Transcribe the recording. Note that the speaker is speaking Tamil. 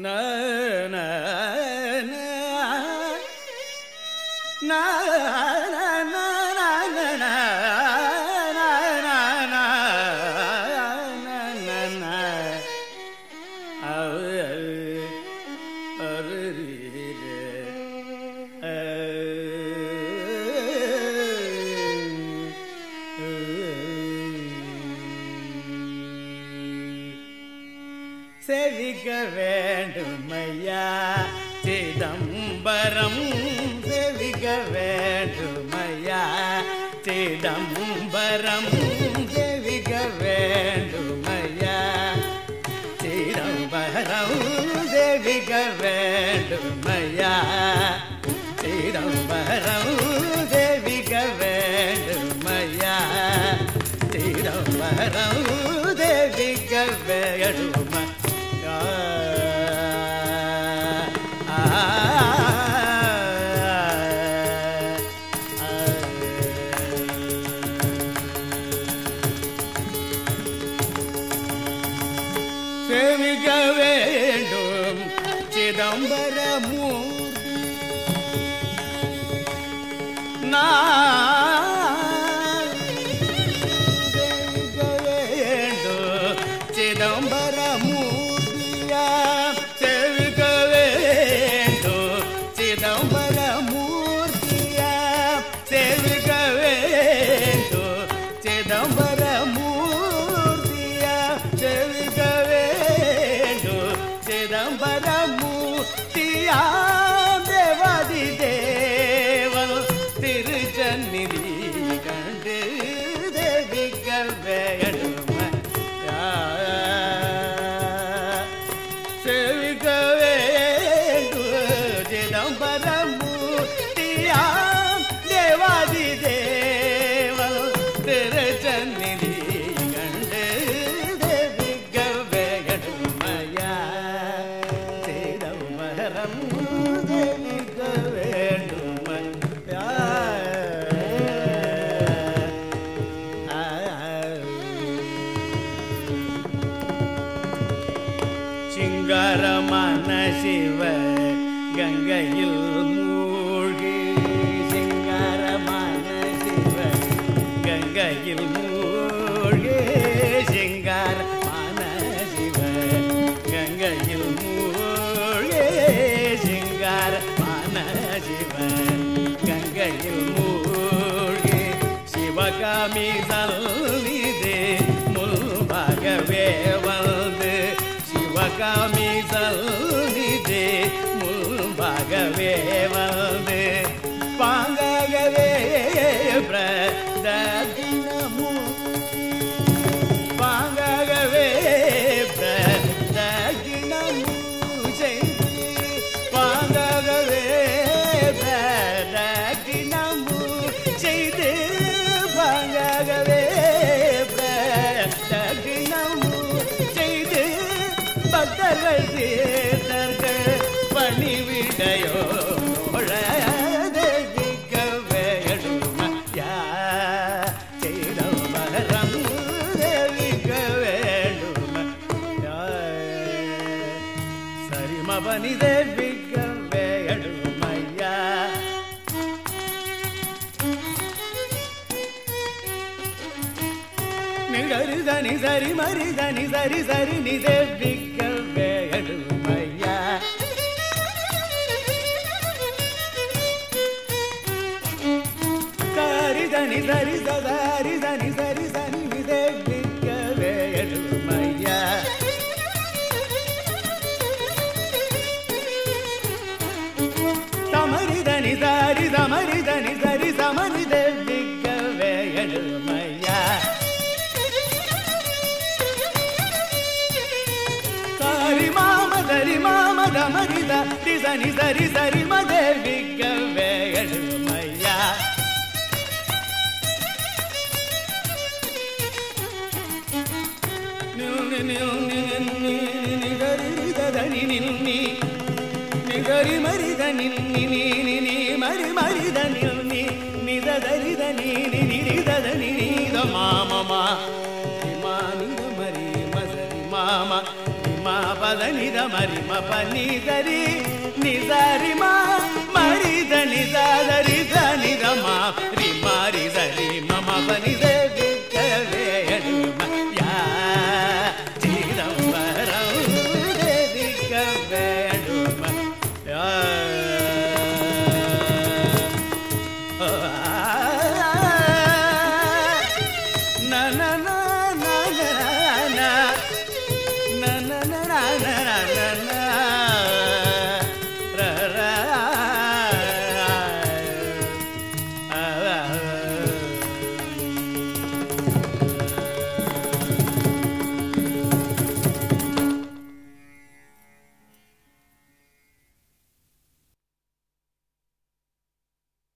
ந ந ந ந ந ந ந செவிக்க வேண்டுமையா சிதம்பரம் செவிக்க வேண்டுமையா சிதம்பரம் செவிக்க வேண்டுமையா சிதம்பரம் செவிக்க வேண்டுமையா சிதம்பரம் செவிக்க வேண்டுமையா சிதம்பரம் தேவிக்க வேண்டுமையா சேமிக்க வேண்டும் சிதம்பரமூர்த்தி நான் சேமிக்க வேண்டும் சிதம்பரமூர்த்தியா சேவிக்க வேண்டும் சிதம்பரமூர்த்தியா சேவிக்க வேண்டும் சிதம்பரமூர்த்தியா சேவிக்க வேண்டும் சிதம்பரமூர்த்தியா தேவாதி தேவன் திருச்சந்நிதி கண்டு தேவிக்க வேணுமா சேவிக்க வேண்டும் சிதம்பரமூர்த்தியா தேவாதி தேவன் திருச்சந்நிதி கண்டு தேவிக்க வேணுமையா சிதம்பரம் தேவிக்க வேண்டுமையா சிங்காரமான சிவ கங்கையில் மூழ்கி சிங்காரமான சிவ கங்கையில் மூழ்கி சிங்காரமான சிவ கங்கையில் மூழ்கி சிங்காரமான சிவ கங்கையில் மூழ்கி சிவகாமி சல்லிதே முல்பாகவே வந்து சிவகாமி சல்லிதே முல்பாகவே வந்து பாங்கவே பிரதனமு பாங்கவே பிரதனமு செய்து பாங்கவே பிரதனமு செய்து பாங்கவே பிரதனமு செய்து பக்தர்கள் தீர்த்தர்கள் பணிவிடையோ தேவிக்க வேணுமையா செய்தவரம் தேவிக்க வேணுமையா சரிமபனி தேவிக்க வேணுமையா நிகருதனி சரி மரிதனி சரி சரி நிதேவிக்க வேணுமையா சரிதனி சரி சரி தனி சரி சனி நிதேவிக்க வேணுமையா சமரிதனி சரி சமரிதனி சரி சமரி தேவிக்க வேணுமையா சாரி மாம சரி மாம தமரித திசனி சரி சரி மதேவிக்க வேணுமையா நில் நில் நில் நில் நிகரிதனி நின்னி நிகரி மரித நின்னி நீ நீ மரி மரித நின்னி நிததரித நீ நிரிதத நித மாமமா மானித மரி மசரி மாமா மா பத நித மரி ம பனி தரி நிசரி மா மரி த நிச தரி த நித மா ரி மா ரி த ரி ம ம பனி த